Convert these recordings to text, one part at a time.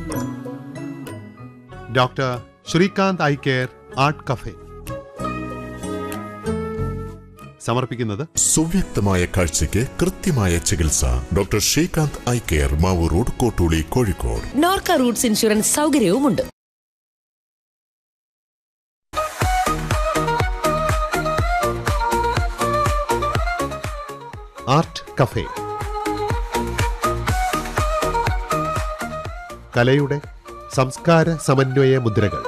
Doctor Srikanth eye care art cafe സമർപ്പിക്കുന്നത് സുവ്യക്തമായ കാഴ്ചയ്ക്ക് കൃത്യമായ ചികിത്സ doctor Srikanth eye care Mavoor road Kottooli Kozhikode Norka roots insurance സൗകര്യവുമുണ്ട് ആർട്ട് കഫേ കലയുടെ സംസ്കാര സമന്വയ മുദ്രകൾ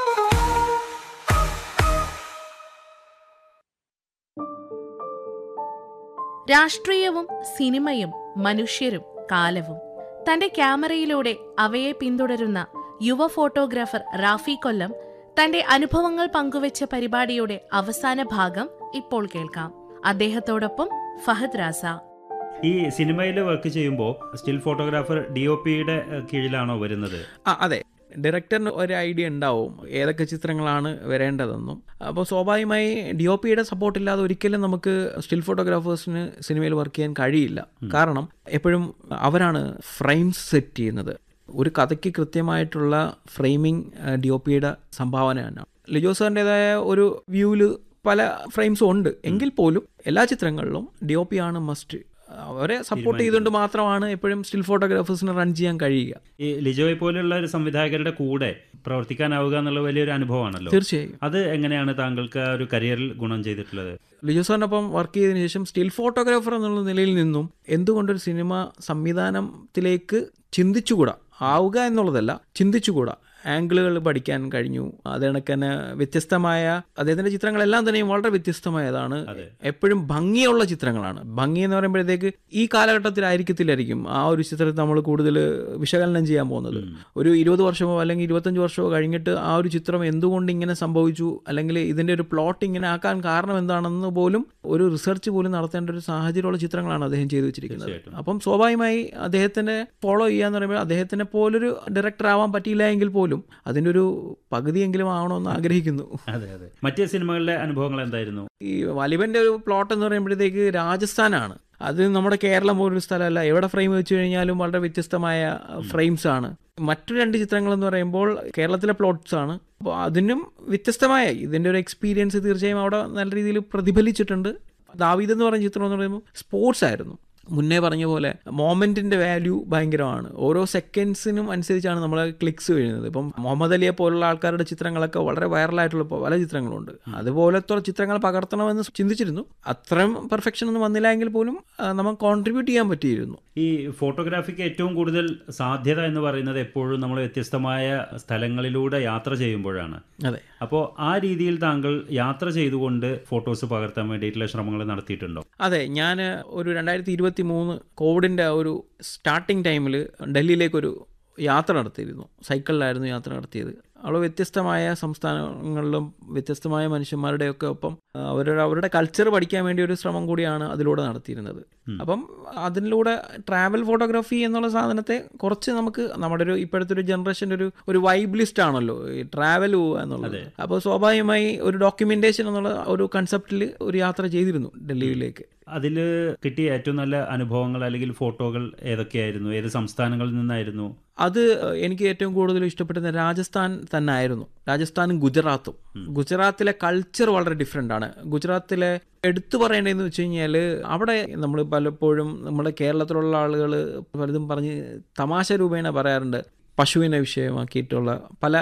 രാഷ്ട്രീയവും സിനിമയും മനുഷ്യരും കാലവും തന്റെ ക്യാമറയിലൂടെ അവയെ പിന്തുടരുന്ന യുവ ഫോട്ടോഗ്രാഫർ റാഫി കൊല്ലം തന്റെ അനുഭവങ്ങൾ പങ്കുവച്ച പരിപാടിയുടെ അവസാന ഭാഗം ഇപ്പോൾ കേൾക്കാം അദ്ദേഹത്തോടൊപ്പം ഫഹദ് രാസ ഈ സിനിമയിൽ വർക്ക് ചെയ്യുമ്പോൾ സ്റ്റിൽ ഫോട്ടോഗ്രാഫർ ഡി ഒ പിയുടെ കീഴിലാണോ വരുന്നത് ആ അതെ ഡയറക്ടറിന് ഒരു ഐഡിയ ഉണ്ടാവും ഏതൊക്കെ ചിത്രങ്ങളാണ് വരേണ്ടതെന്നും അപ്പോൾ സ്വാഭാവികമായി ഡി ഒ പിയുടെ സപ്പോർട്ട് ഇല്ലാതെ ഒരിക്കലും നമുക്ക് സ്റ്റിൽ ഫോട്ടോഗ്രാഫേഴ്സിന് സിനിമയിൽ വർക്ക് ചെയ്യാൻ കഴിയില്ല കാരണം എപ്പോഴും അവരാണ് ഫ്രെയിംസ് സെറ്റ് ചെയ്യുന്നത് ഒരു കഥയ്ക്ക് കൃത്യമായിട്ടുള്ള ഫ്രെയിമിംഗ് ഡി ഒ പിയുടെ സംഭാവനയാണ് ലിജോ സാറിൻ്റെതായ ഒരു വ്യൂവിൽ പല ഫ്രെയിംസും ഉണ്ട് എങ്കിൽ പോലും എല്ലാ ചിത്രങ്ങളിലും ഡി ഒ പി ആണ് മസ്റ്റ് അവരെ സപ്പോർട്ട് ചെയ്തുകൊണ്ട് മാത്രമാണ് എപ്പോഴും സ്റ്റിൽ ഫോട്ടോഗ്രാഫേഴ്സിന് റൺ ചെയ്യാൻ കഴിയുക ഈ ലിജോയെ പോലുള്ള ഒരു സംവിധായകരുടെ കൂടെ പ്രവർത്തിക്കാനാവുക എന്നുള്ള വലിയൊരു അനുഭവമാണല്ലോ തീർച്ചയായും അത് എങ്ങനെയാണ് താങ്കൾക്ക് ആ ഒരു കരിയറിൽ ഗുണം ചെയ്തിട്ടുള്ളത് ലിജോ സാറിനൊപ്പം വർക്ക് ചെയ്തതിനു ശേഷം സ്റ്റിൽ ഫോട്ടോഗ്രാഫർ എന്നുള്ള നിലയിൽ നിന്നും എന്തുകൊണ്ടൊരു സിനിമ സംവിധാനത്തിലേക്ക് ചിന്തിച്ചുകൂടാ ആവുക എന്നുള്ളതല്ല ചിന്തിച്ചുകൂടാ ആംഗിളുകൾ പഠിക്കാൻ കഴിഞ്ഞു അത് കണക്ക് തന്നെ വ്യത്യസ്തമായ അദ്ദേഹത്തിന്റെ ചിത്രങ്ങളെല്ലാം തന്നെയും വളരെ വ്യത്യസ്തമായതാണ് അതെ. എപ്പോഴും ഭംഗിയുള്ള ചിത്രങ്ങളാണ് ഭംഗി എന്ന് പറയുമ്പോഴത്തേക്ക് ഈ കാലഘട്ടത്തിലായിരിക്കത്തില്ലായിരിക്കും ആ ഒരു ചിത്രത്തെ നമ്മൾ കൂടുതൽ വിശകലനം ചെയ്യാൻ പോകുന്നത് ഒരു ഇരുപത് വർഷമോ അല്ലെങ്കിൽ ഇരുപത്തഞ്ച് വർഷമോ കഴിഞ്ഞിട്ട് ആ ഒരു ചിത്രം എന്തുകൊണ്ട് ഇങ്ങനെ സംഭവിച്ചു അല്ലെങ്കിൽ ഇതിന്റെ ഒരു പ്ലോട്ട് ഇങ്ങനെ ആക്കാൻ കാരണം എന്താണെന്ന് പോലും ഒരു റിസർച്ച് പോലും നടത്തേണ്ട ഒരു സാഹചര്യമുള്ള ചിത്രങ്ങളാണ് അദ്ദേഹം ചെയ്തു വെച്ചിരിക്കുന്നത് തീർച്ചയായിട്ടും. അപ്പം സ്വാഭാവികമായി അദ്ദേഹത്തിനെ ഫോളോ ചെയ്യാന്ന് പറയുമ്പോൾ അദ്ദേഹത്തിനെ പോലൊരു ഡയറക്ടർ ആവാൻ പറ്റിയില്ല എങ്കിൽ പോലും അതിൻ്റെ ഒരു പകുതിയെങ്കിലും ആവണമെന്ന് ആഗ്രഹിക്കുന്നു അതെ അതെ മറ്റ് സിനിമകളിലെ അനുഭവങ്ങൾ എന്തായിരുന്നു ഈ വലിവന്റെ ഒരു പ്ലോട്ട് എന്ന് പറയുമ്പോഴത്തേക്ക് രാജസ്ഥാനാണ് അത് നമ്മുടെ കേരളം പോലൊരു സ്ഥലമല്ല എവിടെ ഫ്രെയിം വെച്ച് കഴിഞ്ഞാലും വളരെ വ്യത്യസ്തമായ ഫ്രെയിംസ് ആണ് മറ്റു രണ്ട് ചിത്രങ്ങൾ എന്ന് പറയുമ്പോൾ കേരളത്തിലെ പ്ലോട്ട്സ് ആണ് അപ്പോൾ അതിനും വ്യത്യസ്തമായ ഇതിൻ്റെ ഒരു എക്സ്പീരിയൻസ് തീർച്ചയായും അവിടെ നല്ല രീതിയിൽ പ്രതിഫലിച്ചിട്ടുണ്ട് ദാവീദ് എന്ന് പറഞ്ഞ ചിത്രം എന്ന് പറയുമ്പോൾ സ്പോർട്സ് ആയിരുന്നു മുന്നേ പറഞ്ഞ പോലെ മോമെന്റിന്റെ വാല്യൂ ഭയങ്കരമാണ് ഓരോ സെക്കൻഡ്സിനും അനുസരിച്ചാണ് നമ്മൾ ക്ലിക്സ് വീഴുന്നത് ഇപ്പം മുഹമ്മദ് അലിയെ പോലുള്ള ആൾക്കാരുടെ ചിത്രങ്ങളൊക്കെ വളരെ വൈറലായിട്ടുള്ള പല ചിത്രങ്ങളുണ്ട് അതുപോലത്തെ ചിത്രങ്ങൾ പകർത്തണമെന്ന് ചിന്തിച്ചിരുന്നു അത്രയും പെർഫെക്ഷൻ ഒന്നും വന്നില്ല എങ്കിൽ പോലും ആ, നമുക്ക് കോൺട്രിബ്യൂട്ട് ചെയ്യാൻ പറ്റിയിരുന്നു ഈ ഫോട്ടോഗ്രാഫിക്ക് ഏറ്റവും കൂടുതൽ സാധ്യത എന്ന് പറയുന്നത് എപ്പോഴും നമ്മൾ വ്യത്യസ്തമായ സ്ഥലങ്ങളിലൂടെ യാത്ര ചെയ്യുമ്പോഴാണ് അതെ അപ്പോൾ ആ രീതിയിൽ താങ്കൾ യാത്ര ചെയ്തുകൊണ്ട് ഫോട്ടോസ് പകർത്താൻ വേണ്ടിയിട്ടുള്ള ശ്രമങ്ങൾ നടത്തിയിട്ടുണ്ടോ അതെ ഞാൻ ഒരു രണ്ടായിരത്തി ഇരുപത്തി മൂന്ന് കോവിഡിൻ്റെ ഒരു സ്റ്റാർട്ടിങ് ടൈമിൽ ഡൽഹിയിലേക്കൊരു യാത്ര നടത്തിയിരുന്നു സൈക്കിളിലായിരുന്നു യാത്ര നടത്തിയത് അവിടെ വ്യത്യസ്തമായ സംസ്ഥാനങ്ങളിലും വ്യത്യസ്തമായ മനുഷ്യന്മാരുടെയൊക്കെ ഒപ്പം ആ, അവരുടെ അവരുടെ കൾച്ചർ പഠിക്കാൻ വേണ്ടി ഒരു ശ്രമം കൂടിയാണ് അതിലൂടെ നടത്തിയിരുന്നത് അപ്പം അതിലൂടെ ട്രാവൽ ഫോട്ടോഗ്രാഫി എന്നുള്ള സാധനത്തെ കുറച്ച് നമുക്ക് നമ്മുടെ ഒരു ഇപ്പോഴത്തെ ഒരു ജനറേഷൻ്റെ ഒരു ഒരു വൈബ് ലിസ്റ്റ് ആണല്ലോ ഈ ട്രാവൽ പോവുക എന്നുള്ളത് അപ്പോൾ സ്വാഭാവികമായി ഒരു ഡോക്യുമെന്റേഷൻ എന്നുള്ള ഒരു കൺസെപ്റ്റിൽ ഒരു യാത്ര ചെയ്തിരുന്നു ഡൽഹിയിലേക്ക് അതിൽ കിട്ടിയ ഏറ്റവും നല്ല അനുഭവങ്ങൾ അല്ലെങ്കിൽ ഫോട്ടോകൾ ഏതൊക്കെയായിരുന്നു ഏത് സംസ്ഥാനങ്ങളിൽ നിന്നായിരുന്നു അത് എനിക്ക് ഏറ്റവും കൂടുതൽ ഇഷ്ടപ്പെടുന്ന രാജസ്ഥാൻ തന്നെ ആയിരുന്നു രാജസ്ഥാനും ഗുജറാത്തും ഗുജറാത്തിലെ കൾച്ചർ വളരെ ഡിഫറെൻ്റ് ആണ് ഗുജറാത്തിലെ എടുത്തു പറയേണ്ടതെന്ന് വെച്ച് കഴിഞ്ഞാൽ അവിടെ നമ്മൾ പലപ്പോഴും നമ്മുടെ കേരളത്തിലുള്ള ആളുകൾ പലതും പറഞ്ഞ് തമാശ രൂപേണ പറയാറുണ്ട് പശുവിനെ വിഷയമാക്കിയിട്ടുള്ള പല